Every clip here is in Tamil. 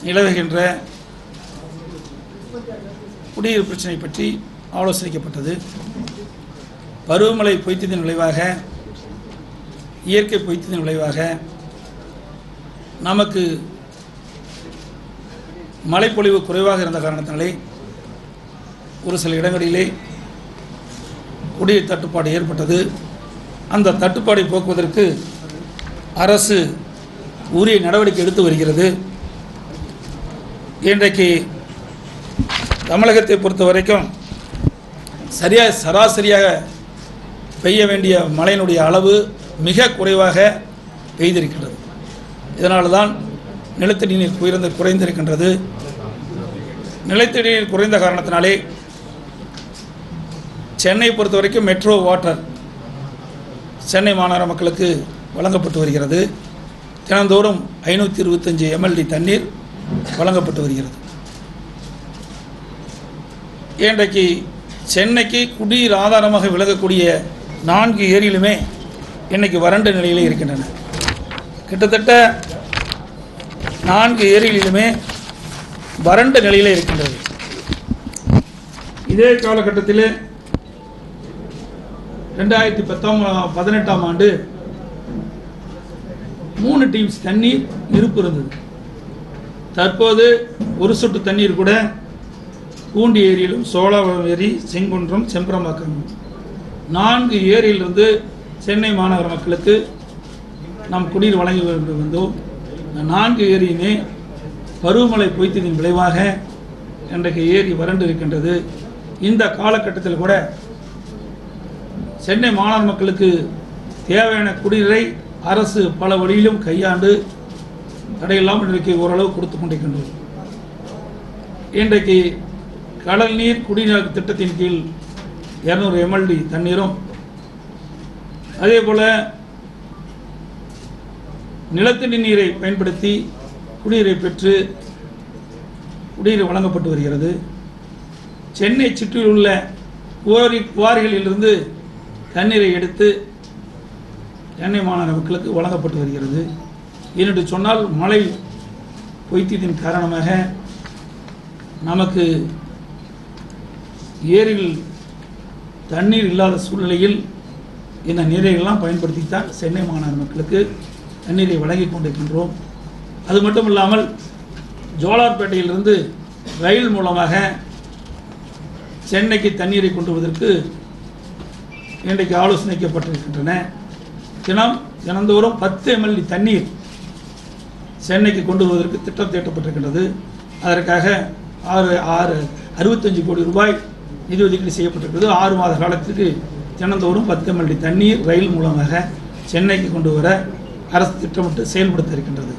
நிலவுகின்ற குடிநீர் பிரச்சனை பற்றி ஆலோசிக்கப்பட்டது பருவமழை பொய்த்ததின் விளைவாக இயற்கை பொய்த்ததின் விளைவாக நமக்கு மழைப்பொழிவு குறைவாக இருந்த காரணத்தினாலே ஒரு சில இடங்களிலே குடிநீர் தட்டுப்பாடு ஏற்பட்டது அந்த தட்டுப்பாடை போக்குவதற்கு அரசு உரிய நடவடிக்கை எடுத்து வருகிறது இன்றைக்கு தமிழகத்தை பொறுத்த வரைக்கும் சரியாக சராசரியாக பெய்ய வேண்டிய மழையினுடைய அளவு மிக குறைவாக பெய்திருக்கின்றது இதனால தான் நிலத்தடி நீர் குறைந்த குறைந்திருக்கின்றது நிலத்தடி நீர் குறைந்த காரணத்தினாலே சென்னை பொறுத்த வரைக்கும் மெட்ரோ வாட்டர் சென்னை மாநகர மக்களுக்கு வழங்கப்பட்டு வருகிறது தினந்தோறும் ஐநூற்றி இருபத்தஞ்சி எம்எல்டி தண்ணீர் வழங்கப்பட்டு வருகிறது இன்றைக்கு சென்னைக்கு குடிநீர் ஆதாரமாக விலகக்கூடிய நான்கு ஏரியிலுமே இன்னைக்கு வறண்ட நிலையிலே இருக்கின்றன கிட்டத்தட்ட நான்கு ஏரிகளிலுமே வறண்ட நிலையிலே இருக்கின்றது இதே காலகட்டத்தில் ரெண்டாயிரத்தி பத்தாம் பதினெட்டாம் ஆண்டு மூணு டீம்ஸ் தண்ணீர் இருப்பு இருந்தது தற்போது ஒரு சொட்டு தண்ணீர் கூட பூண்டி ஏரியிலும் சோழாவரம் ஏரி செங்குன்றம் செம்பரம்பாக்கம் நான்கு ஏரியிலிருந்து சென்னை மாநகர மக்களுக்கு நாம் குடிநீர் வழங்கி வந்து வந்தோம் இந்த நான்கு ஏரியுமே பருவமழை பொய்த்ததின் விளைவாக இன்றைக்கு ஏரி வறண்டு இருக்கின்றது இந்த காலகட்டத்தில் கூட சென்னை மாநகர மக்களுக்கு தேவையான குடிநீரை அரசு பல வழியிலும் கையாண்டு தடையில்லாமல் இன்றைக்கு ஓரளவு கொடுத்து கொண்டிருக்கின்றோம் இன்றைக்கு கடல் நீர் குடிநீர் திட்டத்தின் கீழ் இரநூறு எம்எல்டி தண்ணீரும் அதே போல் நிலத்தடி நீரை பயன்படுத்தி குடிநீரை பெற்று குடிநீர் வழங்கப்பட்டு வருகிறது சென்னை சுற்றியுள்ள குவாரி குவாரிகளிலிருந்து தண்ணீரை எடுத்து சென்னை மாநகர மக்களுக்கு வழங்கப்பட்டு வருகிறது என்று சொன்னால் மழை பொய்த்தியத்தின் காரணமாக நமக்கு ஏரியில் தண்ணீர் இல்லாத சூழ்நிலையில் இந்த நீரையெல்லாம் பயன்படுத்தித்தான் சென்னை மாநகர மக்களுக்கு தண்ணீரை வழங்கி கொண்டிருக்கின்றோம் அது மட்டும் இல்லாமல் ஜோலார்பேட்டையிலிருந்து ரயில் மூலமாக சென்னைக்கு தண்ணீரை கொண்டு வருவதற்கு இன்றைக்கு ஆலோசனைக்கப்பட்டிருக்கின்றன தினம் தினந்தோறும் பத்து எம்எல்ஏ தண்ணீர் சென்னைக்கு கொண்டு வருவதற்கு திட்டம் தீட்டப்பட்டிருக்கின்றது அதற்காக ஆறு ஆறு அறுபத்தஞ்சு கோடி ரூபாய் நிதி ஒதுக்கீடு செய்யப்பட்டிருக்கிறது ஆறு மாத காலத்திற்கு தினந்தோறும் பத்து எம்எல்ஏ தண்ணீர் ரயில் மூலமாக சென்னைக்கு கொண்டு வர அரசு திட்டமிட்டு செயல்படுத்த இருக்கின்றது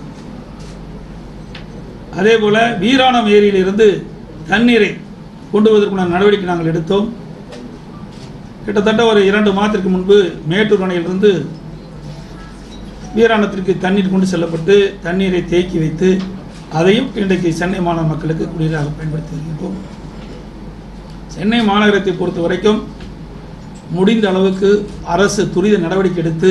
அதே போல வீராணம் ஏரியிலிருந்து தண்ணீரை கொண்டு வருவதற்குண்டான நடவடிக்கை நாங்கள் எடுத்தோம் கிட்டத்தட்ட ஒரு இரண்டு மாதத்திற்கு முன்பு மேட்டூர் அணையிலிருந்து வீராணத்திற்கு தண்ணீர் கொண்டு செல்லப்பட்டு தண்ணீரை தேக்கி வைத்து அதையும் இன்றைக்கு சென்னை மாநகர மக்களுக்கு குடிநீராக பயன்படுத்தி வருகின்றோம் சென்னை மாநகரத்தை பொறுத்த வரைக்கும் முடிந்த அளவுக்கு அரசு துரித நடவடிக்கை எடுத்து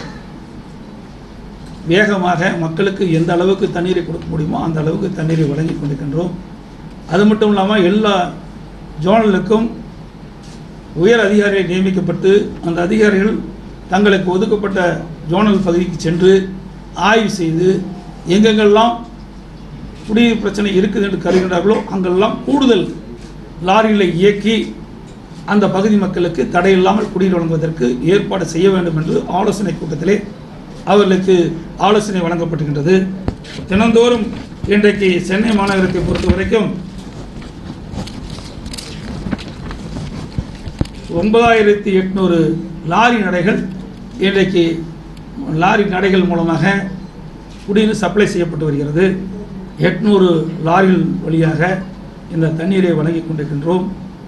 வேகமாக மக்களுக்கு எந்த அளவுக்கு தண்ணீரை கொடுக்க முடியுமோ அந்த அளவுக்கு தண்ணீரை வழங்கி கொண்டிருக்கின்றோம் அது மட்டும் இல்லாமல் எல்லா ஜோனலுக்கும் உயர் அதிகாரிகள் நியமிக்கப்பட்டு அந்த அதிகாரிகள் தங்களுக்கு ஒதுக்கப்பட்ட ஜோனல் பகுதிக்கு சென்று ஆய்வு செய்து எங்கெங்கெல்லாம் குடிநீர் பிரச்சனை இருக்குது என்று கருதுகின்றார்களோ அங்கெல்லாம் கூடுதல் லாரிகளை இயக்கி அந்த பகுதி மக்களுக்கு தடையில்லாமல் குடிநீர் வழங்குவதற்கு ஏற்பாடு செய்ய வேண்டும் என்று ஆலோசனை கூட்டத்திலே அவர்களுக்கு ஆலோசனை வழங்கப்பட்டுகின்றது தினந்தோறும் இன்றைக்கு சென்னை மாநகரத்தை பொறுத்த வரைக்கும் ஒன்பதாயிரத்தி எட்நூறு லாரி நடைகள் இன்றைக்கு லாரி நடைகள் மூலமாக குடிநீர் சப்ளை செய்யப்பட்டு வருகிறது எட்நூறு லாரிகள் வழியாக இந்த தண்ணீரை வழங்கி கொண்டிருக்கின்றோம்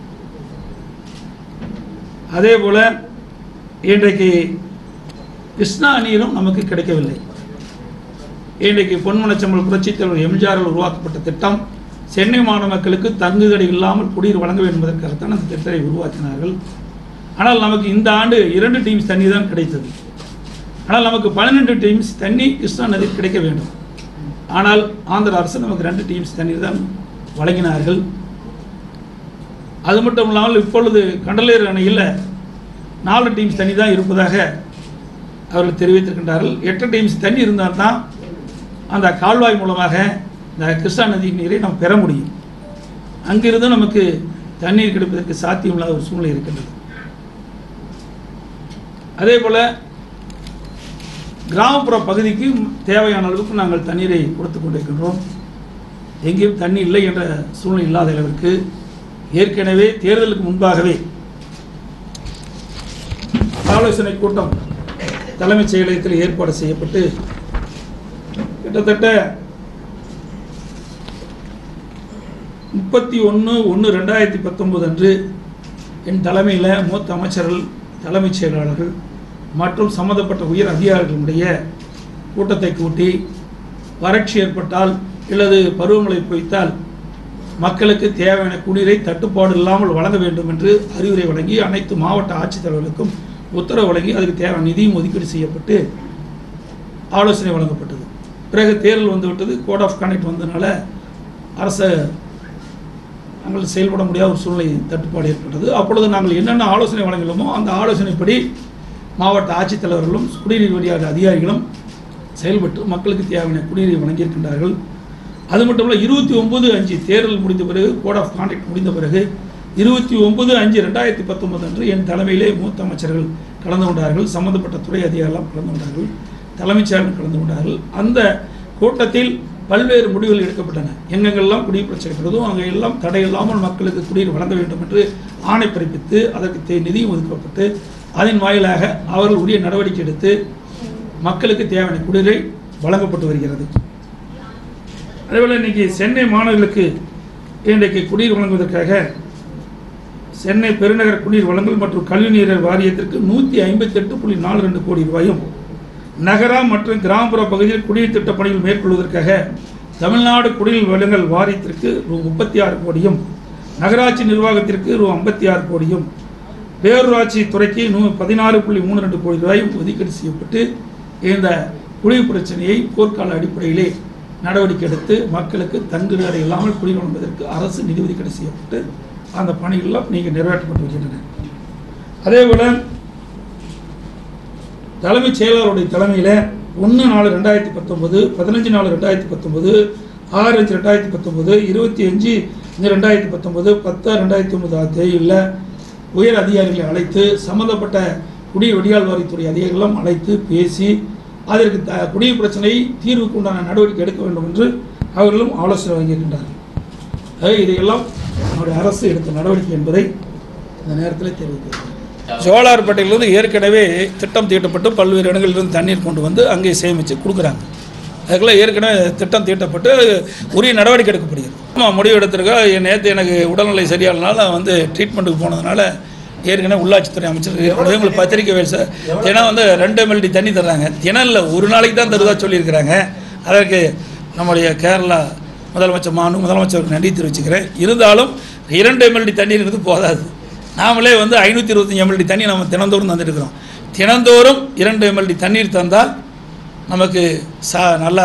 அதே போல இன்றைக்கு கிருஷ்ணா நீரும் நமக்கு கிடைக்கவில்லை இன்றைக்கு பொன்மனச்சம்பல் புரட்சித் தலைவர் எம்ஜிஆரால் உருவாக்கப்பட்ட திட்டம் சென்னை மாநில மக்களுக்கு தங்குதடை இல்லாமல் குடிநீர் வழங்க வேண்டும் என்பதற்காகத்தான் அந்த திட்டத்தை உருவாக்கினார்கள் ஆனால் நமக்கு இந்த ஆண்டு இரண்டு டீம்ஸ் தண்ணி தான் கிடைத்தது ஆனால் நமக்கு பன்னிரெண்டு டீம்ஸ் தண்ணி கிருஷ்ணா நதியில் கிடைக்க வேண்டும் ஆனால் ஆந்திர அரசு நமக்கு ரெண்டு டீம்ஸ் தண்ணீர் தான் வழங்கினார்கள் அது மட்டும் இல்லாமல் இப்பொழுது கண்டலேறு அணையில் நாலு டீம்ஸ் தண்ணி தான் இருப்பதாக அவர்கள் தெரிவித்திருக்கின்றார்கள் எட்டு டீம்ஸ் தண்ணி இருந்தால் தான் அந்த கால்வாய் மூலமாக இந்த கிருஷ்ணா நதி நீரை நாம் பெற முடியும் அங்கிருந்து நமக்கு தண்ணீர் கிடைப்பதற்கு சாத்தியமில்லாத ஒரு சூழ்நிலை இருக்கின்றது அதே போல் கிராமப்புற பகுதிக்கு தேவையான அளவுக்கு நாங்கள் தண்ணீரை கொடுத்து கொண்டிருக்கின்றோம் எங்கேயும் தண்ணி இல்லை என்ற சூழ்நிலை இல்லாத அளவிற்கு ஏற்கனவே தேர்தலுக்கு முன்பாகவே ஆலோசனை கூட்டம் தலைமைச் செயலகத்தில் ஏற்பாடு செய்யப்பட்டு கிட்டத்தட்ட முப்பத்தி ஒன்று ஒன்று ரெண்டாயிரத்தி பத்தொன்பது அன்று என் தலைமையில் மூத்த அமைச்சர்கள் தலைமைச் செயலாளர்கள் மற்றும் சம்பந்தப்பட்ட உயர் அதிகாரிகளுடைய கூட்டத்தை கூட்டி வறட்சி ஏற்பட்டால் அல்லது பருவமழை பொய்த்தால் மக்களுக்கு தேவையான குடிநீரை தட்டுப்பாடு இல்லாமல் வழங்க வேண்டும் என்று அறிவுரை வழங்கி அனைத்து மாவட்ட ஆட்சித்தலைவர்களுக்கும் உத்தரவு வழங்கி அதுக்கு தேவையான நிதியும் ஒதுக்கீடு செய்யப்பட்டு ஆலோசனை வழங்கப்பட்டது பிறகு தேர்தல் வந்துவிட்டது கோட் ஆஃப் கான்டக்ட் வந்ததுனால அரச நாங்கள் செயல்பட முடியாத ஒரு சூழ்நிலை தட்டுப்பாடு ஏற்பட்டது அப்பொழுது நாங்கள் என்னென்ன ஆலோசனை வழங்கினோமோ அந்த ஆலோசனைப்படி மாவட்ட ஆட்சித்தலைவர்களும் குடிநீர் வழியாக அதிகாரிகளும் செயல்பட்டு மக்களுக்கு தேவையான குடிநீரை வழங்கியிருக்கின்றார்கள் அது மட்டும் இல்லை இருபத்தி ஒன்பது அஞ்சு தேர்தல் முடிந்த பிறகு கோட் ஆஃப் கான்டக்ட் முடிந்த பிறகு இருபத்தி ஒன்பது அஞ்சு ரெண்டாயிரத்தி பத்தொன்பது அன்று என் தலைமையிலே மூத்த அமைச்சர்கள் கலந்து கொண்டார்கள் சம்பந்தப்பட்ட துறை அதிகாரிகள் கலந்து கொண்டார்கள் தலைமைச் செயலர் கலந்து கொண்டார்கள் அந்த கூட்டத்தில் பல்வேறு முடிவுகள் எடுக்கப்பட்டன எங்கெங்கெல்லாம் குடிநீர் பிரச்சனை இருக்கிறதோ அங்கே எல்லாம் தடையில்லாமல் மக்களுக்கு குடிநீர் வழங்க வேண்டும் என்று ஆணை பிறப்பித்து அதற்கு தே- நிதியும் ஒதுக்கப்பட்டு அதன் வாயிலாக அவர்கள் உரிய நடவடிக்கை எடுத்து மக்களுக்கு தேவையான குடிநீரை வழங்கப்பட்டு வருகிறது அதேபோல் இன்னைக்கு சென்னை மாணவர்களுக்கு இன்றைக்கு குடிநீர் வழங்குவதற்காக சென்னை பெருநகர குடிநீர் வழங்கல் மற்றும் கழிவுநீர் வாரியத்திற்கு நூற்றி ஐம்பத்தெட்டு புள்ளி நாலு ரெண்டு கோடி ரூபாயும் நகர மற்றும் கிராமப்புற பகுதியில் குடிநீர் திட்ட பணிகள் மேற்கொள்வதற்காக தமிழ்நாடு குடிநீர் வழங்கல் வாரியத்திற்கு ரூ முப்பத்தி ஆறு கோடியும் நகராட்சி நிர்வாகத்திற்கு ரூ ஐம்பத்தி ஆறு கோடியும் பேரூராட்சி துறைக்கு நூ பதினாறு புள்ளி மூணு ரெண்டு கோடி ரூபாயும் ஒதுக்கீடு செய்யப்பட்டு இந்த குடிநீர் பிரச்சனையை போர்க்கால அடிப்படையிலே நடவடிக்கை எடுத்து மக்களுக்கு தங்குதடை இல்லாமல் குடிநீர் வழங்குவதற்கு அரசு நிதி ஒதுக்கீடு செய்யப்பட்டு அந்த பணிகளெல்லாம் நீங்கள் நிறைவேற்றப்பட்டு வருகின்றன அதேபோல் தலைமைச் செயலாளருடைய தலைமையில் ஒன்று நாலு ரெண்டாயிரத்தி பத்தொன்பது பதினஞ்சு நாலு ரெண்டாயிரத்தி பத்தொன்பது ஆறு அஞ்சு ரெண்டாயிரத்தி பத்தொன்பது இருபத்தி அஞ்சு இந்த ரெண்டாயிரத்தி பத்தொன்பது பத்து ரெண்டாயிரத்தி ஒன்பது தேதியில் உயர் அதிகாரிகளை அழைத்து சம்பந்தப்பட்ட குடிநீர் வடிகால் வாரியத்துறை அதிகாரிகளும் அழைத்து பேசி அதற்கு த குடிநீர் பிரச்சனை தீர்வுக்கு உண்டான நடவடிக்கை எடுக்க வேண்டும் என்று அவர்களும் ஆலோசனை வழங்கியிருக்கின்றார்கள் ஆக இதையெல்லாம் நம்முடைய அரசு எடுத்த நடவடிக்கை என்பதை இந்த நேரத்தில் தெரிவிக்கிறேன் ஜோலார்பேட்டையிலிருந்து ஏற்கனவே திட்டம் தீட்டப்பட்டு பல்வேறு இடங்களிலிருந்து தண்ணீர் கொண்டு வந்து அங்கே சேமித்து கொடுக்குறாங்க அதுக்குள்ள ஏற்கனவே திட்டம் தீட்டப்பட்டு உரிய நடவடிக்கை எடுக்கப்படுகிறது ஆமாம் முடிவு எடுத்திருக்கோம் நேற்று எனக்கு உடல்நிலை சரியானனால நான் வந்து ட்ரீட்மெண்ட்டுக்கு போனதுனால ஏற்கனவே உள்ளாட்சித்துறை அமைச்சர் ஏற்கனவே உங்களுக்கு பத்திரிக்கை வேலை சார் தினம் வந்து ரெண்டு எம்எல்டி தண்ணி தர்றாங்க தினம் இல்லை ஒரு நாளைக்கு தான் தருவதா சொல்லியிருக்கிறாங்க அதற்கு நம்முடைய கேரளா முதலமைச்சர் மானு முதலமைச்சருக்கு நன்றி தெரிவிச்சுக்கிறேன் இருந்தாலும் இரண்டு எம்எல்டி தண்ணீர் போதாது நாமளே வந்து ஐநூற்றி இருபத்தஞ்சி எம்எல்டி தண்ணி நம்ம தினந்தோறும் தந்துட்டுருக்கிறோம் தினந்தோறும் இரண்டு எம்எல்டி தண்ணீர் தந்தால் நமக்கு சா நல்லா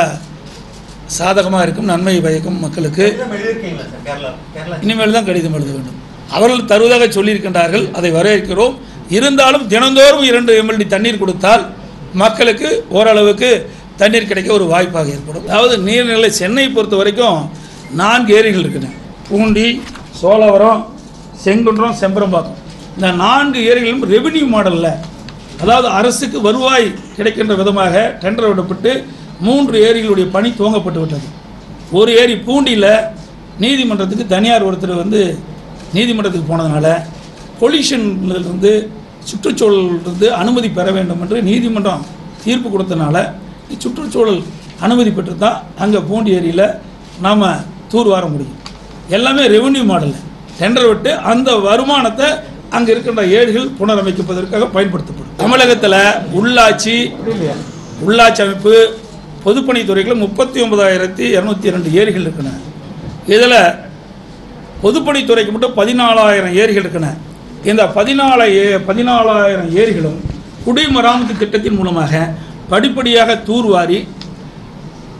சாதகமாக இருக்கும் நன்மை பயக்கும் மக்களுக்கு கடிதம் எழுதியிருக்கீங்களா சார் கேரளா கேரளா இனிமேல் தான் கடிதம் எழுத வேண்டும் அவர்கள் தருவதாக சொல்லியிருக்கின்றார்கள் அதை வரவேற்கிறோம் இருந்தாலும் தினந்தோறும் இரண்டு எம்எல்டி தண்ணீர் கொடுத்தால் மக்களுக்கு ஓரளவுக்கு தண்ணீர் கிடைக்க ஒரு வாய்ப்பாக ஏற்படும் அதாவது நீர்நிலை சென்னை பொறுத்த வரைக்கும் நான்கு ஏரிகள் இருக்குங்க பூண்டி சோழவரம் செங்குன்றம் செம்பரம்பாக்கம் இந்த நான்கு ஏரிகளும் ரெவென்யூ மாடலில் அதாவது அரசுக்கு வருவாய் கிடைக்கின்ற விதமாக டெண்டர் விடப்பட்டு மூன்று ஏரிகளுடைய பணி துவங்கப்பட்டு விட்டது ஒரு ஏரி பூண்டியில் நீதிமன்றத்துக்கு தனியார் ஒருத்தர் வந்து நீதிமன்றத்துக்கு போனதுனால பொல்யூஷன்லேருந்து சுற்றுச்சூழலிருந்து அனுமதி பெற வேண்டும் என்று நீதிமன்றம் தீர்ப்பு கொடுத்தனால சுற்றுச்சூழல் அனுமதி பெற்று தான் அங்கே பூண்டி ஏரியில் நாம் தூர் வார முடியும் எல்லாமே ரெவென்யூ மாடலில் டெண்டர் விட்டு அந்த வருமானத்தை அங்கே இருக்கின்ற ஏடுகள் புனரமைப்பதற்காக பயன்படுத்தப்படும் தமிழகத்தில் உள்ளாட்சி உள்ளாட்சி அமைப்பு பொதுப்பணித்துறைகளில் முப்பத்தி ஒன்பதாயிரத்தி இரநூத்தி இரண்டு ஏரிகள் இருக்கின்றன இதில் பொதுப்பணித்துறைக்கு மட்டும் பதினாலாயிரம் ஏரிகள் இருக்கின்றன இந்த பதினால ஏ பதினாலாயிரம் ஏரிகளும் குடிமராமத்து திட்டத்தின் மூலமாக படிப்படியாக தூர்வாரி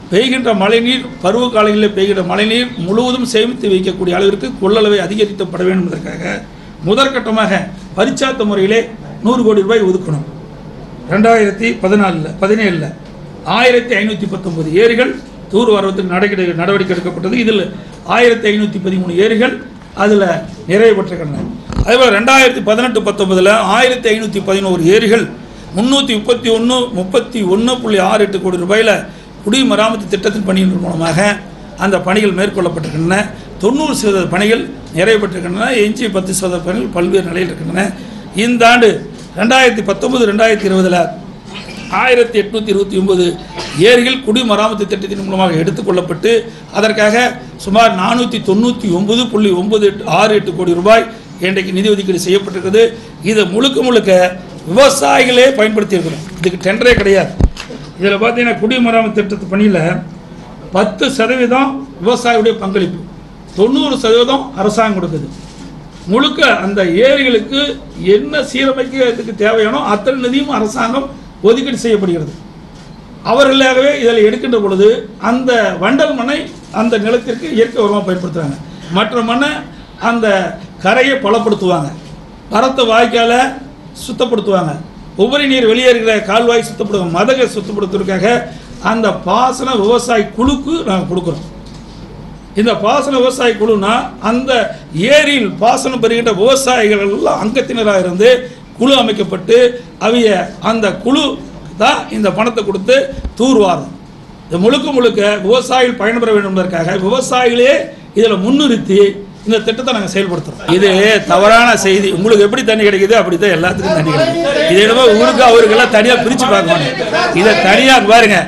பெய்கின்ற மழைநீர் பருவ காலங்களில் பெய்கின்ற மழைநீர் முழுவதும் சேமித்து வைக்கக்கூடிய அளவிற்கு கொள்ளளவை அதிகரிக்கப்பட வேண்டும் என்பதற்காக முதற்கட்டமாக பரிச்சாத்த முறையிலே நூறு கோடி ரூபாய் ஒதுக்கணும் ரெண்டாயிரத்தி பதினாலில் பதினேழில் ஆயிரத்தி ஐநூற்றி பத்தொன்பது ஏரிகள் தூர் வரவத்துக்கு நடவடிக்கை நடவடிக்கை எடுக்கப்பட்டது இதில் ஆயிரத்தி ஐநூற்றி பதிமூணு ஏரிகள் அதில் நிறைவு பெற்றிருக்கின்றன அதேபோல் ரெண்டாயிரத்தி பதினெட்டு பத்தொன்பதில் ஆயிரத்தி ஐநூற்றி பதினோரு ஏரிகள் முந்நூற்றி முப்பத்தி ஒன்று முப்பத்தி ஒன்று புள்ளி ஆறு எட்டு கோடி ரூபாயில் குடிமராமத்து திட்டத்தின் பணியின் மூலமாக அந்த பணிகள் மேற்கொள்ளப்பட்டிருக்கின்றன தொண்ணூறு சதவீத பணிகள் நிறைவு பெற்றிருக்கின்றன எஞ்சி பத்து சதவீத பணிகள் பல்வேறு நிலையில் இருக்கின்றன இந்த ஆண்டு ரெண்டாயிரத்தி பத்தொன்பது ரெண்டாயிரத்தி இருபதில் ஆயிரத்தி எட்நூற்றி இருபத்தி ஒன்பது ஏரிகள் குடிமராமத்து திட்டத்தின் மூலமாக எடுத்துக்கொள்ளப்பட்டு அதற்காக சுமார் நானூற்றி தொண்ணூற்றி ஒன்பது புள்ளி ஒன்பது எட்டு ஆறு எட்டு கோடி ரூபாய் இன்றைக்கு நிதி ஒதுக்கீடு செய்யப்பட்டிருக்குது இதை முழுக்க முழுக்க விவசாயிகளே பயன்படுத்தியிருக்கிறோம் இதுக்கு டெண்டரே கிடையாது இதில் பார்த்தீங்கன்னா குடிமராமத்து திட்டத்து பணியில் பத்து சதவீதம் விவசாயியுடைய பங்களிப்பு தொண்ணூறு சதவீதம் அரசாங்கம் கொடுக்குது முழுக்க அந்த ஏரிகளுக்கு என்ன சீரமைக்கிறதுக்கு தேவையானோ அத்தனை நிதியும் அரசாங்கம் ஒதுக்கீடு செய்யப்படுகிறது அவர்களாகவே இதில் எடுக்கின்ற பொழுது அந்த வண்டல் மண்ணை அந்த நிலத்திற்கு இயற்கை உரமாக பயன்படுத்துகிறாங்க மற்ற மண்ணை அந்த கரையை பலப்படுத்துவாங்க பரத்த வாய்க்கால சுத்தப்படுத்துவாங்க உபரி நீர் வெளியேறுகிற கால்வாய் சுத்தப்படுத்துவாங்க மதகை சுத்தப்படுத்துவதற்காக அந்த பாசன விவசாய குழுக்கு நாங்கள் கொடுக்குறோம் இந்த பாசன விவசாய குழுனா அந்த ஏரியில் பாசனம் பெறுகின்ற விவசாயிகள் எல்லாம் அங்கத்தினராக இருந்து குழு அமைக்கப்பட்டு அவைய அந்த குழு தான் இந்த பணத்தை கொடுத்து தூர்வாரம் இது முழுக்க முழுக்க விவசாயிகள் பயன்பெற வேண்டும் என்பதற்காக விவசாயிகளே இதில் முன்னிறுத்தி இந்த திட்டத்தை நாங்கள் செயல்படுத்துறோம் இது தவறான செய்தி உங்களுக்கு எப்படி தண்ணி கிடைக்குது அப்படி தான் எல்லாத்துக்கும் தண்ணி கிடைக்குது இது என்னமோ ஊருக்கு அவருக்கெல்லாம் தனியாக பிரித்து பார்க்கணும் இதை தனியாக பாருங்க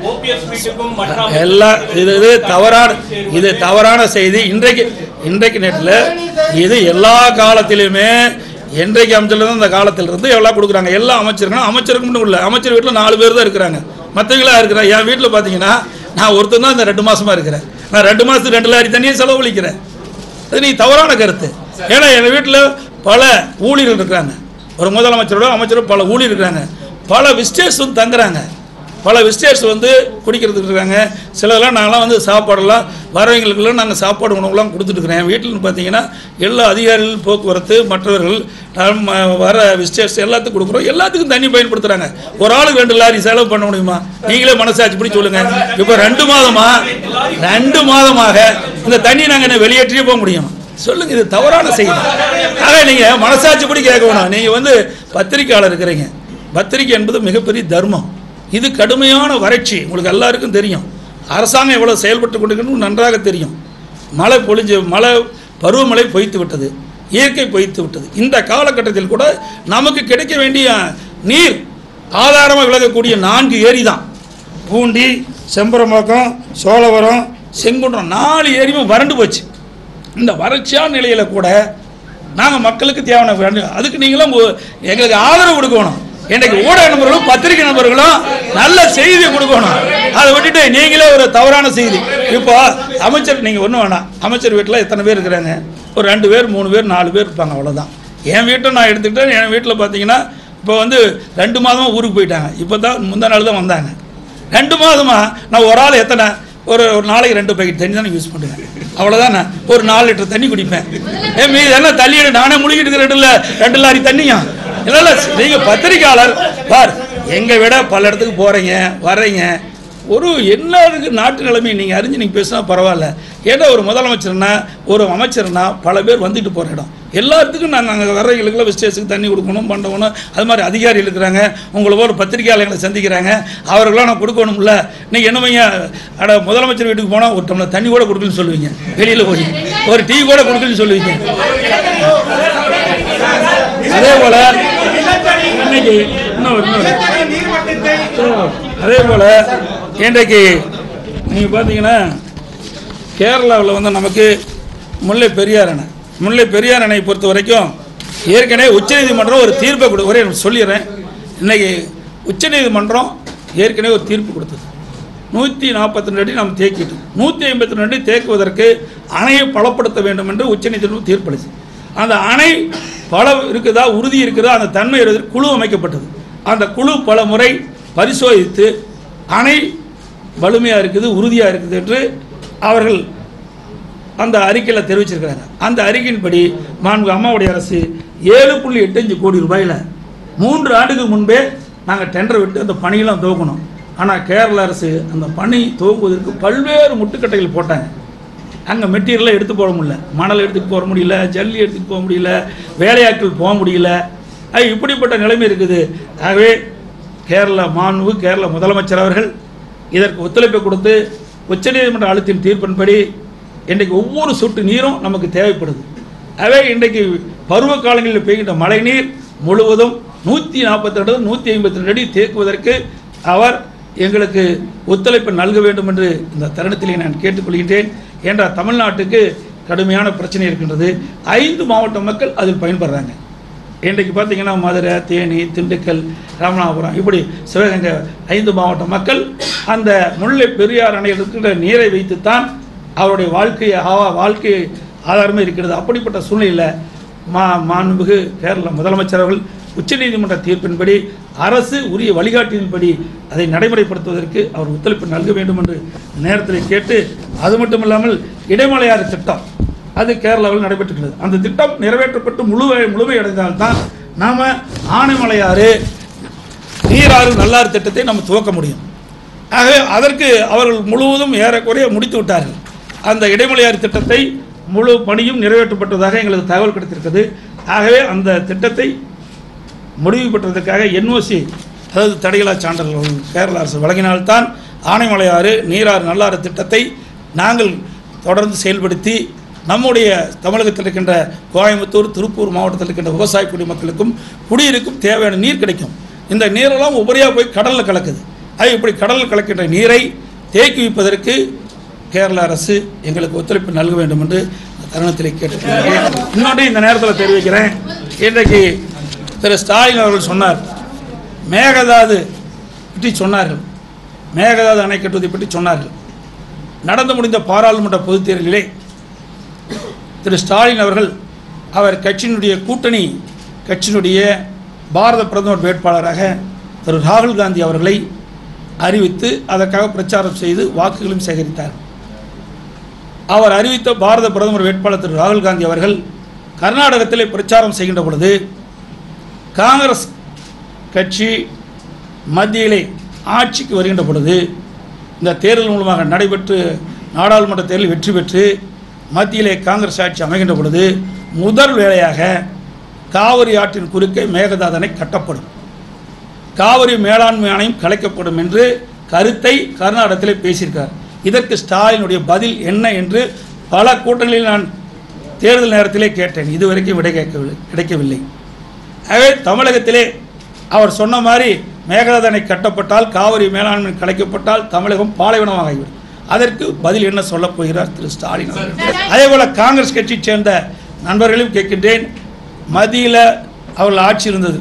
எல்லாம் இது இது தவறான இது தவறான செய்தி இன்றைக்கு இன்றைக்கு நேரத்தில் இது எல்லா காலத்திலுமே என்றைக்கு அமைச்சர்லேருந்து அந்த காலத்திலிருந்து எவ்வளோ கொடுக்குறாங்க எல்லா அமைச்சருக்கும் அமைச்சருக்கு மட்டும் இல்லை அமைச்சர் வீட்டில் நாலு பேர் தான் இருக்கிறாங்க மற்றவங்களா இருக்கிறாங்க என் வீட்டில் பார்த்தீங்கன்னா நான் ஒருத்தன் தான் இந்த ரெண்டு மாசமா இருக்கிறேன் நான் ரெண்டு மாதத்துக்கு ரெண்டு லாரி தண்ணியை செலவழிக்கிறேன் அது நீ தவறான கருத்து ஏன்னா எங்கள் வீட்டில் பல ஊழியர்கள் இருக்கிறாங்க ஒரு முதலமைச்சரோட அமைச்சரோட பல ஊழியர் இருக்கிறாங்க பல விஸ்டேர்ஸ் வந்து தங்குறாங்க பல விஸ்டேர்ஸ் வந்து குடிக்கிறதுக்கு இருக்காங்க சிலதெல்லாம் நாங்களாம் வந்து சாப்பாடெல்லாம் வரவங்களுக்கெல்லாம் நாங்கள் சாப்பாடு உணவுலாம் கொடுத்துட்டுருக்குறேன் வீட்டில் பார்த்தீங்கன்னா எல்லா அதிகாரிகள் போக்குவரத்து மற்றவர்கள் நம்ம வர விஸ்டேர்ஸ் எல்லாத்துக்கும் கொடுக்குறோம் எல்லாத்துக்கும் தண்ணி பயன்படுத்துகிறாங்க ஒரு ஆளுக்கு ரெண்டு லாரி செலவு பண்ண முடியுமா நீங்களே மனசாட்சி படி சொல்லுங்கள் இப்போ ரெண்டு மாதமா ரெண்டு மாதமாக இந்த தண்ணி நாங்கள் என்ன வெளியேற்றியே போக முடியும் சொல்லுங்க இது தவறான செய்தி ஆக நீங்க மனசாட்சி படி கேட்க வேணாம் நீங்க வந்து பத்திரிக்கையாளர் இருக்கிறீங்க பத்திரிக்கை என்பது மிகப்பெரிய தர்மம் இது கடுமையான வறட்சி உங்களுக்கு எல்லாருக்கும் தெரியும் அரசாங்கம் எவ்வளவு செயல்பட்டு கொண்டிருக்கணும் நன்றாக தெரியும் மழை பொழிஞ்சு மழை பருவமழை பொய்த்து விட்டது இயற்கை பொய்த்து விட்டது இந்த காலகட்டத்தில் கூட நமக்கு கிடைக்க வேண்டிய நீர் ஆதாரமாக விளங்கக்கூடிய நான்கு ஏரி தான் பூண்டி செம்பரம்பாக்கம் சோழவரம் செங்குன்றம் நாலு ஏரியுமே வறண்டு போச்சு இந்த வறட்சியான நிலையில் கூட நாங்கள் மக்களுக்கு தேவையான வேண்டும் அதுக்கு நீங்களும் ஒ- எங்களுக்கு ஆதரவு கொடுக்கணும் இன்றைக்கு ஊடக நண்பர்களும் பத்திரிகை நண்பர்களும் நல்ல செய்தி கொடுக்கணும் அதை விட்டுட்டு நீங்களே ஒரு தவறான செய்தி இப்போ அமைச்சர் நீங்கள் ஒன்றும் வேணாம் அமைச்சர் வீட்டில் எத்தனை பேர் இருக்கிறாங்க ஒரு ரெண்டு பேர் மூணு பேர் நாலு பேர் இருப்பாங்க அவ்வளோதான் என் வீட்டை நான் எடுத்துக்கிட்டேன் என் வீட்டில் பார்த்தீங்கன்னா இப்போ வந்து ரெண்டு மாதமாக ஊருக்கு போயிட்டாங்க இப்போ தான் முந்தா நாள் தான் வந்தாங்க ரெண்டு மாதமா நான் ஒரு ஆள் எத்தனை ஒரு ஒரு நாளைக்கு ரெண்டு பாக்கெட் தண்ணி தானே யூஸ் பண்ணுவேன் அவ்வளோதான் நான் ஒரு நாலு லிட்டர் தண்ணி குடிப்பேன் ஏ மீது என்ன தள்ளி நானே முழுகிட்டு இருக்கிற ரெண்டு ல- ரெண்டு லாரி தண்ணியா இல்லை இல்லை நீங்கள் பத்திரிக்கையாளர் பார் எங்களை விட பல இடத்துக்கு போகிறீங்க வர்றீங்க ஒரு என்ன இருக்கு நாட்டு நிலைமை நீங்கள் அறிஞ்சு நீங்கள் பேசினா பரவாயில்ல ஏன்னா ஒரு முதலமைச்சர்னா ஒரு அமைச்சர்னா பல பேர் வந்துட்டு போகிற இடம் எல்லாத்துக்கும் நாங்கள் அங்கே வர்றவங்களுக்குலாம் விஸ்டேஷனுக்கு தண்ணி கொடுக்கணும் பண்ணணும் அது மாதிரி அதிகாரிகள் இருக்கிறாங்க உங்களை போல பத்திரிகையாளர்களை சந்திக்கிறாங்க அவர்களாம் நான் கொடுக்கணும்ல நீங்கள் என்னமையா அட முதலமைச்சர் வீட்டுக்கு போனால் ஒரு டம்ளர் தண்ணி கூட கொடுக்கணும்னு சொல்லுவீங்க வெளியில் போய் ஒரு டீ கூட கொடுக்கணும்னு சொல்லுவீங்க அதே போல் இன்னைக்கு இன்னொரு இன்னொரு அதே போல் இன்றைக்கு நீங்கள் பார்த்தீங்கன்னா கேரளாவில் வந்து நமக்கு முல்லை பெரியார் அணை முல்லை பெரியார் அணையை பொறுத்த வரைக்கும் ஏற்கனவே உச்சநீதிமன்றம் ஒரு தீர்ப்பை கொடு ஒரே நிமிஷம் சொல்லிடுறேன் இன்னைக்கு உச்சநீதிமன்றம் ஏற்கனவே ஒரு தீர்ப்பு கொடுத்தது நூற்றி நாற்பத்தி ரெண்டு அடி நாம் தேக்கிட்டோம் நூற்றி ஐம்பத்தி ரெண்டு அடி தேக்குவதற்கு அணையை பலப்படுத்த வேண்டும் என்று உச்சநீதிமன்றம் தீர்ப்பளிச்சு அந்த அணை பல இருக்குதா உறுதி இருக்குதா அந்த தன்மை இருப்பதற்கு குழு அமைக்கப்பட்டது அந்த குழு பல முறை பரிசோதித்து அணை வலிமையாக இருக்குது உறுதியாக இருக்குது என்று அவர்கள் அந்த அறிக்கையில் தெரிவிச்சிருக்கிறாங்க அந்த அறிக்கையின்படி மாண்பு அம்மாவுடைய அரசு ஏழு புள்ளி எட்டஞ்சு கோடி ரூபாயில் மூன்று ஆண்டுகள் முன்பே நாங்கள் டெண்டர் விட்டு அந்த பணியெல்லாம் துவக்கணும் ஆனால் கேரள அரசு அந்த பணி துவங்குவதற்கு பல்வேறு முட்டுக்கட்டைகள் போட்டாங்க அங்கே மெட்டீரியலை எடுத்து போட முடியல மணல் எடுத்துகிட்டு போக முடியல ஜல்லி எடுத்துகிட்டு போக முடியல வேலையாட்கள் போக முடியல அது இப்படிப்பட்ட நிலைமை இருக்குது ஆகவே கேரள மாண்பு கேரள முதலமைச்சர் அவர்கள் இதற்கு ஒத்துழைப்பை கொடுத்து உச்சநீதிமன்ற அழுத்தின் தீர்ப்பின்படி இன்றைக்கு ஒவ்வொரு சொட்டு நீரும் நமக்கு தேவைப்படுது ஆகவே இன்றைக்கு பருவ காலங்களில் பெய்கின்ற மழைநீர் முழுவதும் நூற்றி நாற்பத்தி ரெண்டு நூற்றி ஐம்பத்தி ரெண்டு அடி தேக்குவதற்கு அவர் எங்களுக்கு ஒத்துழைப்பு நல்க வேண்டும் என்று இந்த தருணத்திலே நான் கேட்டுக்கொள்கின்றேன் ஏன்றால் தமிழ்நாட்டுக்கு கடுமையான பிரச்சனை இருக்கின்றது ஐந்து மாவட்ட மக்கள் அதில் பயன்படுறாங்க இன்றைக்கு பார்த்தீங்கன்னா மதுரை தேனி திண்டுக்கல் ராமநாதபுரம் இப்படி சிவகங்கை ஐந்து மாவட்ட மக்கள் அந்த முல்லை பெரியார் அணையில் இருக்கின்ற நீரை வைத்துத்தான் அவருடைய வாழ்க்கையை ஆவா- வாழ்க்கை ஆதாரமே இருக்கிறது அப்படிப்பட்ட சூழ்நிலையில் மா மாண்புமிகு கேரள முதலமைச்சர் அவர்கள் உச்சநீதிமன்ற தீர்ப்பின்படி அரசு உரிய வழிகாட்டியின்படி அதை நடைமுறைப்படுத்துவதற்கு அவர் ஒத்துழைப்பு நல்க வேண்டும் என்று நேரத்தில் கேட்டு அது மட்டும் இல்லாமல் இடைமலையாறு திட்டம் அது கேரளாவில் நடைபெற்றுகிறது அந்த திட்டம் நிறைவேற்றப்பட்டு முழுமை முழுமையடைந்தால்தான் நாம் ஆனைமலையாறு நீராறு நல்லாறு திட்டத்தை நம்ம துவக்க முடியும் ஆகவே அதற்கு அவர்கள் முழுவதும் ஏறக்குறைய முடித்து விட்டார்கள் அந்த இடைமலையாறு திட்டத்தை முழு பணியும் நிறைவேற்றப்பட்டதாக எங்களுக்கு தகவல் கிடைத்திருக்கிறது ஆகவே அந்த திட்டத்தை முடிவு பெற்றதற்காக என்ஓசி அதாவது தடையில்லா சான்றிதழ் கேரள அரசு வழங்கினால்தான் ஆனைமலையாறு நீராறு நல்லாறு திட்டத்தை நாங்கள் தொடர்ந்து செயல்படுத்தி நம்முடைய தமிழகத்தில் இருக்கின்ற கோயம்புத்தூர் திருப்பூர் மாவட்டத்தில் இருக்கின்ற விவசாய குடிமக்களுக்கும் குடியிருக்கும் தேவையான நீர் கிடைக்கும் இந்த நீரெல்லாம் உபரியாக போய் கடலில் கலக்குது அது இப்படி கடலில் கலக்கின்ற நீரை தேக்கி வைப்பதற்கு கேரள அரசு எங்களுக்கு ஒத்துழைப்பு நல்க வேண்டும் என்று இந்த தருணத்தில் கேட்டுக்கொள்கிறேன் இன்னொன்று இந்த நேரத்தில் தெரிவிக்கிறேன் இன்றைக்கு திரு ஸ்டாலின் அவர்கள் சொன்னார் மேகதாது பற்றி சொன்னார்கள் மேகதாது அணை கட்டுவதை பற்றி சொன்னார்கள் நடந்து முடிந்த பாராளுமன்ற பொதுத் தேர்தலிலே திரு ஸ்டாலின் அவர்கள் அவர் கட்சியினுடைய கூட்டணி கட்சியினுடைய பாரத பிரதமர் வேட்பாளராக திரு ராகுல் காந்தி அவர்களை அறிவித்து அதற்காக பிரச்சாரம் செய்து வாக்குகளும் சேகரித்தார் அவர் அறிவித்த பாரத பிரதமர் வேட்பாளர் திரு ராகுல் காந்தி அவர்கள் கர்நாடகத்திலே பிரச்சாரம் செய்கின்ற பொழுது காங்கிரஸ் கட்சி மத்தியிலே ஆட்சிக்கு வருகின்ற பொழுது இந்த தேர்தல் மூலமாக நடைபெற்று நாடாளுமன்ற தேர்தலில் வெற்றி பெற்று மத்தியிலே காங்கிரஸ் ஆட்சி அமைகின்ற பொழுது முதல் வேலையாக காவிரி ஆற்றின் குறுக்கே மேகதாதனை கட்டப்படும் காவிரி மேலாண்மை ஆணையம் கலைக்கப்படும் என்று கருத்தை கர்நாடகத்திலே பேசியிருக்கார் இதற்கு ஸ்டாலினுடைய பதில் என்ன என்று பல கூட்டங்களில் நான் தேர்தல் நேரத்திலே கேட்டேன் இதுவரைக்கும் விடை கேட்கவில்லை கிடைக்கவில்லை ஆகவே தமிழகத்திலே அவர் சொன்ன மாதிரி மேகதாதனை கட்டப்பட்டால் காவிரி மேலாண்மை கலைக்கப்பட்டால் தமிழகம் பாலைவனமாக ஆகிவிடும் அதற்கு பதில் என்ன சொல்லப் போகிறார் திரு ஸ்டாலின் அவர்கள் அதே போல காங்கிரஸ் கட்சியைச் சேர்ந்த நண்பர்களையும் கேட்கின்றேன் மத்தியில் அவர்கள் ஆட்சி இருந்தது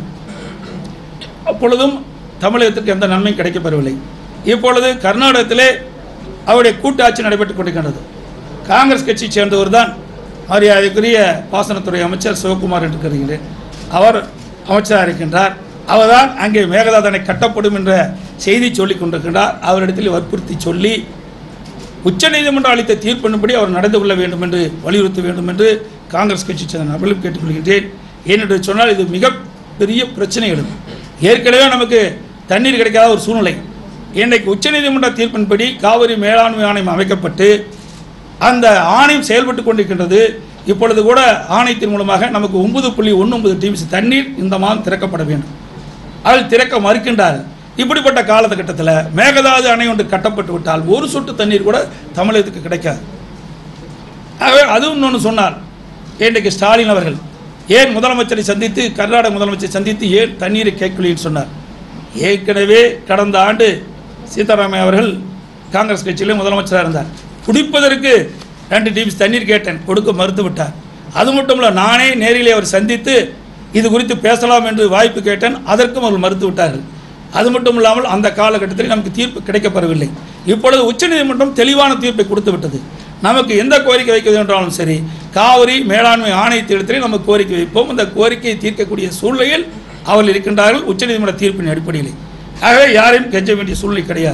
அப்பொழுதும் தமிழகத்திற்கு எந்த நன்மையும் கிடைக்கப்பெறவில்லை இப்பொழுது கர்நாடகத்திலே அவருடைய கூட்டாட்சி நடைபெற்றுக் கொண்டிருக்கின்றது காங்கிரஸ் கட்சியைச் சேர்ந்தவர் தான் மரியாதைக்குரிய பாசனத்துறை அமைச்சர் சிவகுமார் என்று கருதுகிறேன் அவர் அமைச்சராக இருக்கின்றார் அவர்தான் அங்கே மேகதாதனை கட்டப்படும் என்ற செய்தி சொல்லிக் கொண்டிருக்கின்றார் அவரிடத்தில் வற்புறுத்தி சொல்லி உச்சநீதிமன்றம் அளித்த தீர்ப்பின்படி அவர் நடந்து கொள்ள வேண்டும் என்று வலியுறுத்த வேண்டும் என்று காங்கிரஸ் கட்சி சேர்ந்த நபர்களும் கேட்டுக்கொள்கின்றேன் ஏனென்று சொன்னால் இது மிகப்பெரிய பிரச்சனை எழும் ஏற்கனவே நமக்கு தண்ணீர் கிடைக்காத ஒரு சூழ்நிலை இன்றைக்கு உச்சநீதிமன்ற தீர்ப்பின்படி காவிரி மேலாண்மை ஆணையம் அமைக்கப்பட்டு அந்த ஆணையம் செயல்பட்டு கொண்டிருக்கின்றது இப்பொழுது கூட ஆணையத்தின் மூலமாக நமக்கு ஒன்பது புள்ளி ஒன்று ஒன்பது டிஎம்சி தண்ணீர் இந்த மாதம் திறக்கப்பட வேண்டும் அதில் திறக்க மறுக்கின்றார்கள் இப்படிப்பட்ட காலகட்டத்தில் மேகதாது அணை ஒன்று கட்டப்பட்டு விட்டால் ஒரு சொட்டு தண்ணீர் கூட தமிழகத்துக்கு கிடைக்காது ஆகவே அதுவும் இன்னொன்று சொன்னார் இன்றைக்கு ஸ்டாலின் அவர்கள் ஏன் முதலமைச்சரை சந்தித்து கர்நாடக முதலமைச்சரை சந்தித்து ஏன் தண்ணீரை கேட்கலைன்னு சொன்னார் ஏற்கனவே கடந்த ஆண்டு சீதாராமையா அவர்கள் காங்கிரஸ் கட்சியிலே முதலமைச்சராக இருந்தார் குடிப்பதற்கு ரெண்டு டீம்ஸ் தண்ணீர் கேட்டேன் கொடுக்க மறுத்து விட்டார் அது மட்டும் இல்லை நானே நேரிலே அவர் சந்தித்து இது குறித்து பேசலாம் என்று வாய்ப்பு கேட்டேன் அதற்கும் அவர்கள் மறுத்து விட்டார்கள் அது மட்டும் இல்லாமல் அந்த காலகட்டத்தில் நமக்கு தீர்ப்பு கிடைக்கப்பெறவில்லை இப்பொழுது உச்சநீதிமன்றம் தெளிவான தீர்ப்பை கொடுத்து விட்டது நமக்கு எந்த கோரிக்கை வைக்க என்றாலும் சரி காவிரி மேலாண்மை ஆணையத்திடத்திலே நம்ம கோரிக்கை வைப்போம் அந்த கோரிக்கையை தீர்க்கக்கூடிய சூழ்நிலையில் அவர்கள் இருக்கின்றார்கள் உச்சநீதிமன்ற தீர்ப்பின் அடிப்படையில் ஆகவே யாரையும் கெஞ்ச வேண்டிய சூழ்நிலை கிடையாது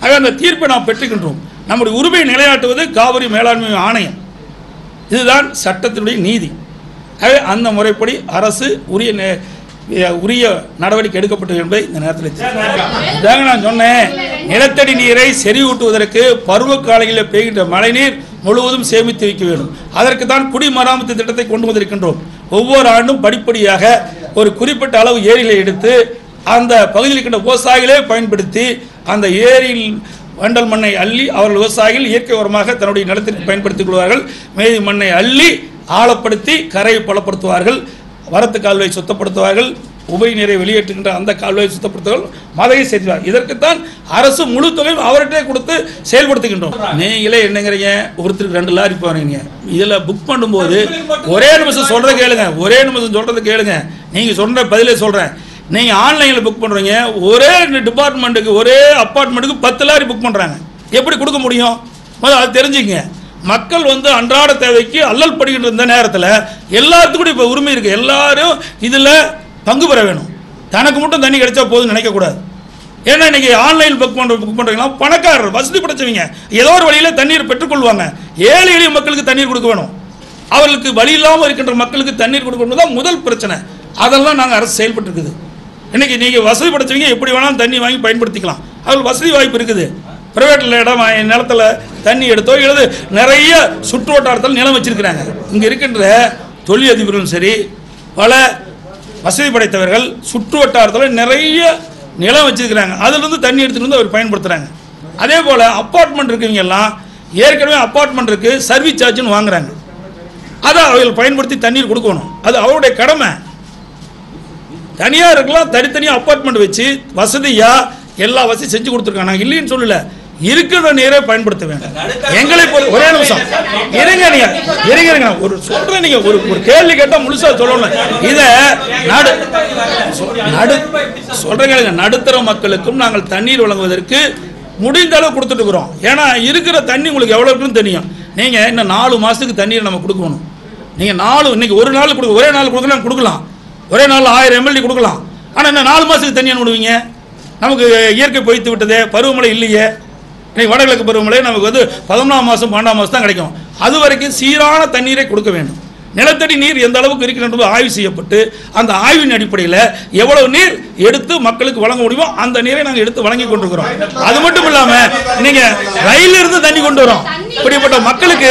ஆக அந்த தீர்ப்பை நாம் பெற்றுக்கின்றோம் நம்முடைய உரிமையை நிலைநாட்டுவது காவிரி மேலாண்மை ஆணையம் இதுதான் சட்டத்தினுடைய நீதி ஆகவே அந்த முறைப்படி அரசு உரிய நே- அஹ் உரிய நடவடிக்கை எடுக்கப்பட்டது என்பதை இந்த நேரத்தில் தெரிவிக்கிறேன். இதாங்க நான் சொன்னேன் நிலத்தடி நீரை செறிவூட்டுவதற்கு பருவக்காலையில் பெய்கின்ற மழைநீர் முழுவதும் சேமித்து வைக்க வேண்டும் அதற்கு தான் குடிமராமத்து திட்டத்தை கொண்டு வந்திருக்கின்றோம் ஒவ்வொரு ஆண்டும் படிப்படியாக ஒரு குறிப்பிட்ட அளவு ஏரிகளை எடுத்து அந்த பகுதியில் இருக்கின்ற விவசாயிகளே பயன்படுத்தி அந்த ஏரியில் வண்டல் மண்ணை அள்ளி அவர்கள் விவசாயிகள் இயற்கை உரமாக தன்னுடைய நிலத்திற்கு பயன்படுத்திக் கொள்வார்கள் மீதி மண்ணை அள்ளி ஆழப்படுத்தி கரையை பலப்படுத்துவார்கள் வரத்து கால்வாயை சுத்தப்படுத்துவார்கள் உபரி நீரை வெளியேற்றுகின்ற அந்த கால்வாயை சுத்தப்படுத்துவார்கள் மதையை செய்வார் இதற்குத்தான் அரசு முழு தொகையும் அவர்கிட்டே கொடுத்து செயல்படுத்துகின்றோம் நீங்களே என்னங்கிறீங்க ஒருத்தருக்கு ரெண்டு லாரி போறீங்க இதில் புக் பண்ணும்போது ஒரே நிமிஷம் சொல்றதை கேளுங்க ஒரே நிமிஷம் சொல்றதை கேளுங்க நீங்கள் சொல்ற பதிலே சொல்றேன் நீங்கள் ஆன்லைனில் புக் பண்ணுறீங்க ஒரே டிபார்ட்மெண்ட்டுக்கு ஒரே அப்பார்ட்மெண்ட்டுக்கு பத்து லாரி புக் பண்ணுறாங்க எப்படி கொடுக்க முடியும் முதல்ல அது தெரிஞ்சுங்க மக்கள் வந்து அன்றாட தேவைக்கு அல்லல் படுகின்ற இந்த நேரத்தில் எல்லாத்துக்கும் இப்போ உரிமை இருக்குது எல்லாரும் இதில் பங்கு பெற வேணும் தனக்கு மட்டும் தண்ணி கிடைச்சா போதும் நினைக்கக்கூடாது ஏன்னா இன்னைக்கு ஆன்லைன் புக் பண்ணுற புக் பண்ணுறீங்கன்னா பணக்காரர் வசதி படைச்சவங்க ஏதோ ஒரு வழியில் தண்ணீர் பெற்றுக்கொள்வாங்க ஏழை எளிய மக்களுக்கு தண்ணீர் கொடுக்க வேணும் அவர்களுக்கு வழி இல்லாமல் இருக்கின்ற மக்களுக்கு தண்ணீர் கொடுக்கணும் தான் முதல் பிரச்சனை அதெல்லாம் நாங்கள் அரசு செயல்பட்டு இருக்குது இன்னைக்கு நீங்கள் வசதி படைச்சவங்க எப்படி வேணாலும் தண்ணி வாங்கி பயன்படுத்திக்கலாம் அவங்களுக்கு வசதி வாய்ப்பு இருக்குது ப்ரைவேட்டில் இடம் வாங்கி நிலத்தில் தண்ணி எடுத்தோ இல்லது நிறைய சுற்று வட்டாரத்தில் நிலம் வச்சிருக்கிறாங்க இங்கே இருக்கின்ற தொழிலதிபர்களும் சரி பல வசதி படைத்தவர்கள் சுற்று வட்டாரத்தில் நிறைய நிலம் வச்சிருக்கிறாங்க அதிலிருந்து தண்ணி எடுத்துகிட்டு வந்து அவர் பயன்படுத்துகிறாங்க அதே போல் அப்பார்ட்மெண்ட் இருக்கவங்க எல்லாம் ஏற்கனவே அப்பார்ட்மெண்ட் இருக்கு சர்வீஸ் சார்ஜ்னு வாங்குறாங்க அதை அவர்கள் பயன்படுத்தி தண்ணீர் கொடுக்கணும் அது அவருடைய கடமை தனியாருக்கெல்லாம் தனித்தனியாக அப்பார்ட்மெண்ட் வச்சு வசதியாக எல்லா வசதியும் செஞ்சு கொடுத்துருக்காங்க நாங்கள் இல்லைன்னு சொல்லல இருக்கிற நீரை பயன்படுத்த வேண்டும் எங்களை பொறு ஒரே நிமிஷம் இருங்க நீங்க இருங்க இருங்க ஒரு சொல்றேன் நீங்க ஒரு ஒரு கேள்வி கேட்டா முழுசா சொல்லணும் இதை நடு சொ- நடு சொல்றேன் கேளுங்க நடுத்தர மக்களுக்கும் நாங்கள் தண்ணீர் வழங்குவதற்கு முடிந்த அளவு கொடுத்துட்டு இருக்கிறோம் ஏன்னா இருக்கிற தண்ணி உங்களுக்கு எவ்வளோ இருக்குன்னு தெரியும் நீங்க இன்னும் நாலு மாசத்துக்கு தண்ணீர் நம்ம கொடுக்கணும் நீங்க நாலு இன்னைக்கு ஒரு நாள் கொடுக்க ஒரே நாள் கொடுக்கலாம் கொடுக்கலாம் ஒரே நாள் ஆயிரம் எம்எல்டி கொடுக்கலாம் ஆனால் இன்னும் நாலு மாதத்துக்கு தண்ணி அனுப்பிடுவீங்க நமக்கு இயற்கை பொய்த்து விட்டதே பருவமழை இல்லையே இன்னைக்கு வடகிழக்கு பருவமழை நமக்கு வந்து பதினொன்றாம் மாதம் பன்னெண்டாம் மாதம் தான் கிடைக்கும் அது வரைக்கும் சீரான தண்ணீரை கொடுக்க வேண்டும் நிலத்தடி நீர் எந்த அளவுக்கு இருக்கிறது ஆய்வு செய்யப்பட்டு அந்த ஆய்வின் அடிப்படையில் எவ்வளவு நீர் எடுத்து மக்களுக்கு வழங்க முடியுமோ அந்த நீரை நாங்கள் எடுத்து வழங்கி கொண்டிருக்கிறோம் அது மட்டும் இல்லாமல் நீங்கள் ரயிலில் இருந்து தண்ணி கொண்டு வரோம் இப்படிப்பட்ட மக்களுக்கு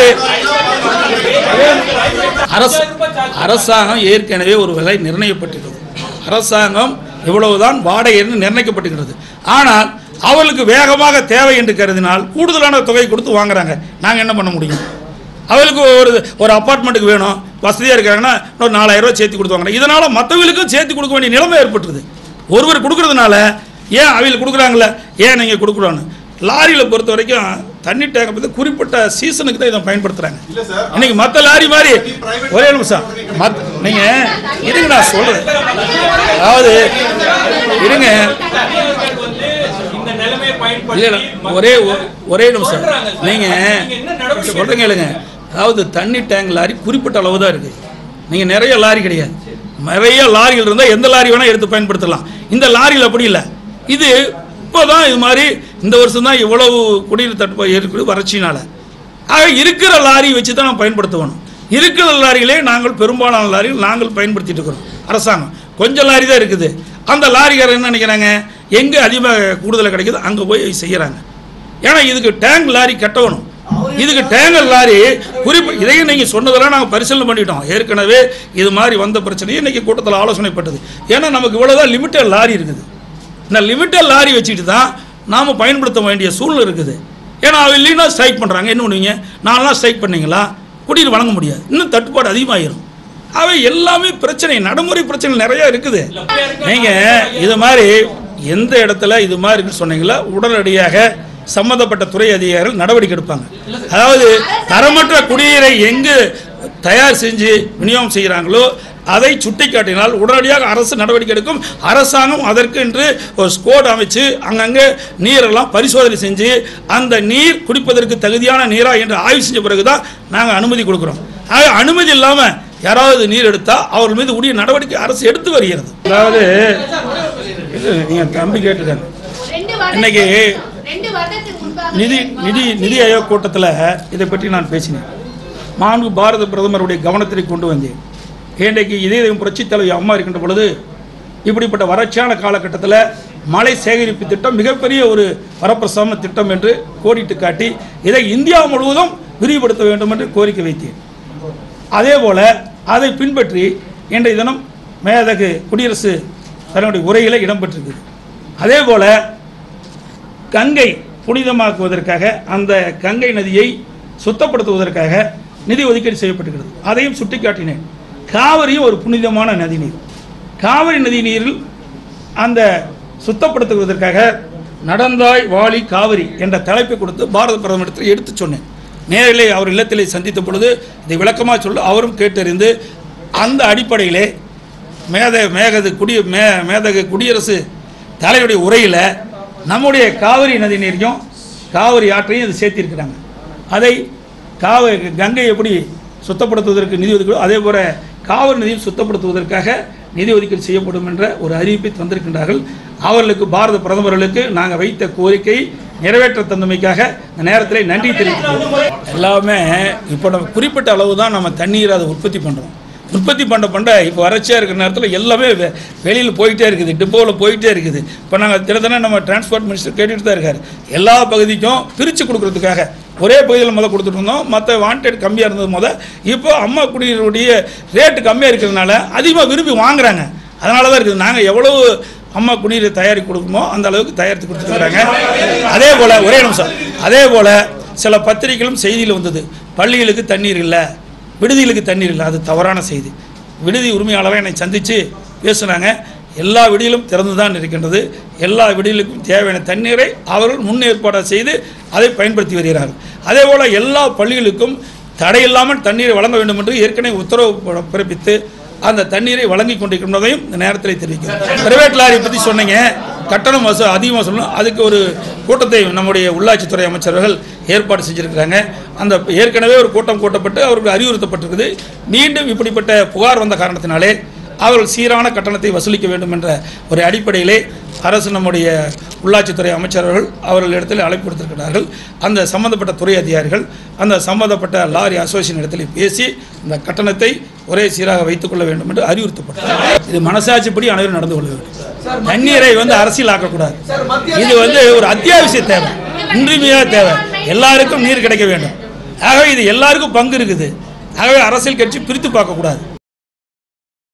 அரசு அரசாங்கம் ஏற்கனவே ஒரு விலை நிர்ணயிக்கப்பட்டிருக்கிறது அரசாங்கம் இவ்வளவுதான் வாடகை என்று நிர்ணயிக்கப்பட்டிருக்கிறது ஆனால் அவர்களுக்கு வேகமாக தேவை என்று கருதினால் கூடுதலான தொகை கொடுத்து வாங்குறாங்க நாங்கள் என்ன பண்ண முடியும் அவளுக்கு ஒரு ஒரு அப்பார்ட்மெண்ட்டுக்கு வேணும் வசதியாக இருக்காங்கன்னா ஒரு நாலாயிரம் ரூபாய் சேர்த்து கொடுத்து வாங்குறாங்க இதனால் மற்றவங்களுக்கும் சேர்த்து கொடுக்க வேண்டிய நிலைமை ஏற்பட்டுருது ஒருவர் கொடுக்கறதுனால ஏன் அவங்களுக்கு கொடுக்குறாங்களே ஏன் நீங்கள் கொடுக்குறோன்னு லாரியில் பொறுத்த வரைக்கும் தண்ணி டேங்கை பற்றி குறிப்பிட்ட சீசனுக்கு தான் இதை பயன்படுத்துகிறாங்க இன்னைக்கு மற்ற லாரி மாதிரி ஒரே நிமிஷம் மத் நீங்கள் இருங்க நான் சொல்கிறேன் அதாவது இருங்க இந்த நிலைமையை இல்லை பயன்படுத்தி இல்லை ஒரே ஒ- ஒரே நிமிஷம் நீங்கள் சொல்கிறேங்க கேளுங்க அதாவது தண்ணி டேங்க் லாரி குறிப்பிட்ட அளவு தான் இருக்குது நீங்கள் நிறைய லாரி கிடையாது நிறைய லாரிகள் இருந்தால் எந்த லாரி வேணால் எடுத்து பயன்படுத்தலாம் இந்த லாரியில் அப்படி இல்லை இது இப்போ தான் இது மாதிரி இந்த வருஷம் தான் இவ்வளவு குடிநீர் தட்டுப்பாடு இருக்குது வறட்சினால ஆக இருக்கிற லாரி வச்சு தான் நம்ம பயன்படுத்தணும் இருக்கிற லாரிகளே நாங்கள் பெரும்பாலான லாரிகள் நாங்கள் பயன்படுத்திட்டு இருக்கிறோம் அரசாங்கம் கொஞ்சம் லாரி தான் இருக்குது அந்த லாரிக்காரர் என்ன நினைக்கிறாங்க எங்கே அதிகமாக கூடுதலாக கிடைக்குதோ அங்கே போய் செய்கிறாங்க ஏன்னா இதுக்கு டேங்க் லாரி கட்டணும் இதுக்கு டேங்கர் லாரி குறிப்பு இதையும் நீங்கள் சொன்னதெல்லாம் நாங்கள் பரிசீலனை பண்ணிட்டோம் ஏற்கனவே இது மாதிரி வந்த பிரச்சனையும் இன்னைக்கு கூட்டத்தில் ஆலோசனைப்பட்டது ஏன்னா நமக்கு இவ்வளோதான் லிமிட்டட் லாரி இருக்குது இந்த லிமிட்டட் லாரி வச்சுக்கிட்டு தான் நாம் பயன்படுத்த வேண்டிய சூழ்நிலை இருக்குது ஏன்னா அவ இல்லைன்னா ஸ்ட்ரைக் பண்ணுறாங்க என்ன பண்ணுவீங்க நான்லாம் ஸ்ட்ரைக் பண்ணீங்களா குடிநீர் வழங்க முடியாது இன்னும் தட்டுப்பாடு அதிகமாகிடும் அவை எல்லாமே பிரச்சனை நடைமுறை பிரச்சனை நிறைய இருக்குது நீங்கள் இது மாதிரி எந்த இடத்துல இது மாதிரி இருக்குன்னு சொன்னீங்களா உடனடியாக சம்பந்தப்பட்ட துறை அதிகாரிகள் நடவடிக்கை எடுப்பாங்க அதாவது தரமற்ற குடிநீரை எங்கு தயார் செஞ்சு விநியோகம் செய்கிறாங்களோ அதை சுட்டிக்காட்டினால் உடனடியாக அரசு நடவடிக்கை எடுக்கும் அரசாங்கம் அதற்கு என்று ஒரு ஸ்கோட் அமைச்சு அங்கங்கே நீரெல்லாம் பரிசோதனை செஞ்சு அந்த நீர் குடிப்பதற்கு தகுதியான நீரா என்று ஆய்வு செஞ்ச பிறகு தான் நாங்கள் அனுமதி கொடுக்குறோம் ஆக அனுமதி இல்லாமல் யாராவது நீர் எடுத்தால் அவர்கள் மீது உரிய நடவடிக்கை அரசு எடுத்து வருகிறது அதாவது நீங்கள் தம்பி கேட்டுருக்காங்க ரெண்டு வார்த்தை இன்னைக்கு ரெண்டு வருடத்துக்கு முன்பாக நிதி நிதி நிதி ஆயோக் கூட்டத்தில் இதை பற்றி நான் பேசினேன் மாண்பு பாரத பிரதமருடைய கவனத்திற்கு கொண்டு வந்தேன் இன்றைக்கு இதே புரட்சித் தலைவி அம்மா இருக்கின்ற பொழுது இப்படிப்பட்ட வறட்சியான காலகட்டத்தில் மழை சேகரிப்பு திட்டம் மிகப்பெரிய ஒரு வரப்பிரசாம திட்டம் என்று கோடிட்டு காட்டி இதை இந்தியா முழுவதும் விரிவுபடுத்த வேண்டும் என்று கோரிக்கை வைத்தேன் அதே போல் அதை பின்பற்றி இன்றைய தினம் மேதகு குடியரசு தன்னுடைய உரையில் இடம்பெற்றிருக்குது அதே போல் கங்கை புனிதமாக்குவதற்காக அந்த கங்கை நதியை சுத்தப்படுத்துவதற்காக நிதி ஒதுக்கீடு செய்யப்பட்டிருக்கிறது அதையும் சுட்டிக்காட்டினேன் காவிரியும் ஒரு புனிதமான நதிநீர் காவிரி நதி நீரில் அந்த சுத்தப்படுத்துவதற்காக நடந்தாய் வாளி காவிரி என்ற தலைப்பை கொடுத்து பாரத பிரதமரிடத்தில் எடுத்துச் சொன்னேன் நேரிலே அவர் இல்லத்திலே சந்தித்த பொழுது இதை விளக்கமாக சொல்ல அவரும் கேட்டறிந்து அந்த அடிப்படையிலே மேத மேகது குடி மே மேதகு குடியரசு தலைவருடைய உரையில் நம்முடைய காவிரி நதி நீரையும் காவிரி ஆற்றையும் இது சேர்த்திருக்கிறாங்க அதை காவிரி கங்கை எப்படி சுத்தப்படுத்துவதற்கு நிதி ஒதுக்கீடு அதே போல காவிரி நதியும் சுத்தப்படுத்துவதற்காக நிதி ஒதுக்கீடு செய்யப்படும் என்ற ஒரு அறிவிப்பை தந்திருக்கின்றார்கள் அவர்களுக்கு பாரத பிரதமர்களுக்கு நாங்கள் வைத்த கோரிக்கை நிறைவேற்ற தந்தமைக்காக இந்த நேரத்தில் நன்றி தெரிவிக்கிறோம் எல்லாமே இப்போ நம்ம குறிப்பிட்ட அளவு தான் நம்ம தண்ணீர் அதை உற்பத்தி பண்ணுறோம் உற்பத்தி பண்ண பண்ண இப்போ வறட்சியாக இருக்கிற நேரத்தில் எல்லாமே வெ- வெளியில் போயிட்டே இருக்குது டிப்போவில் போயிட்டே இருக்குது இப்போ நாங்கள் தினத்தன நம்ம டிரான்ஸ்போர்ட் மினிஸ்டர் கேட்டுட்டு தான் இருக்கார் எல்லா பகுதிக்கும் பிரித்து கொடுக்கறதுக்காக ஒரே பகுதியில் முத கொடுத்துட்டு இருந்தோம் மற்ற வாண்டட் கம்மியாக இருந்தது முத இப்போ அம்மா குடியினுடைய ரேட்டு கம்மியாக இருக்கிறதுனால அதிகமாக விரும்பி வாங்குறாங்க அதனால தான் இருக்குது நாங்கள் எவ்வளவு அம்மா குடிநீரை தயாரித்து கொடுக்குமோ அந்த அளவுக்கு தயாரித்து கொடுத்துருக்குறாங்க அதே போல் ஒரே நிமிஷம் அதே போல் சில பத்திரிகைகளும் செய்தியில் வந்தது பள்ளிகளுக்கு தண்ணீர் இல்லை விடுதிகளுக்கு தண்ணீர் இல்லை அது தவறான செய்தி விடுதி உரிமையாளரை என்னை சந்தித்து பேசுனாங்க எல்லா விடியிலும் திறந்து தான் இருக்கின்றது எல்லா விடியலுக்கும் தேவையான தண்ணீரை அவர்கள் முன்னேற்பாடு செய்து அதை பயன்படுத்தி வருகிறார்கள் அதே போல் எல்லா பள்ளிகளுக்கும் தடையில்லாமல் தண்ணீரை வழங்க வேண்டும் என்று ஏற்கனவே உத்தரவு பிறப்பித்து அந்த தண்ணீரை வழங்கி கொண்டிருக்கின்றதையும் இந்த நேரத்தில் தெரிவிக்கிறோம் பிரைவேட் லாரி பற்றி சொன்னீங்க கட்டணம் வசூ அதிகமாக சொல்லணும் அதுக்கு ஒரு கூட்டத்தை நம்முடைய உள்ளாட்சித்துறை அமைச்சர்கள் ஏற்பாடு செஞ்சுருக்கிறாங்க அந்த ஏற்கனவே ஒரு கூட்டம் கூட்டப்பட்டு அவருக்கு அறிவுறுத்தப்பட்டிருக்குது மீண்டும் இப்படிப்பட்ட புகார் வந்த காரணத்தினாலே அவர்கள் சீரான கட்டணத்தை வசூலிக்க வேண்டும் என்ற ஒரு அடிப்படையிலே அரசு நம்முடைய உள்ளாட்சித்துறை அமைச்சர்கள் அவர்களிடத்தில் அழைப்பு கொடுத்திருக்கிறார்கள் அந்த சம்பந்தப்பட்ட துறை அதிகாரிகள் அந்த சம்பந்தப்பட்ட லாரி அசோசியேஷன் இடத்தில் பேசி இந்த கட்டணத்தை ஒரே சீராக வைத்துக் கொள்ள வேண்டும் என்று அறிவுறுத்தப்பட்டது இது மனசாட்சிப்படி அனைவரும் நடந்து கொள்ள வேண்டும் தண்ணீரை வந்து அரசியல் ஆக்கக்கூடாது இது வந்து ஒரு அத்தியாவசிய தேவை இன்றியமையாத தேவை எல்லாருக்கும் நீர் கிடைக்க வேண்டும் ஆகவே இது எல்லாருக்கும் பங்கு இருக்குது ஆகவே அரசியல் கட்சி பிரித்து பார்க்கக்கூடாது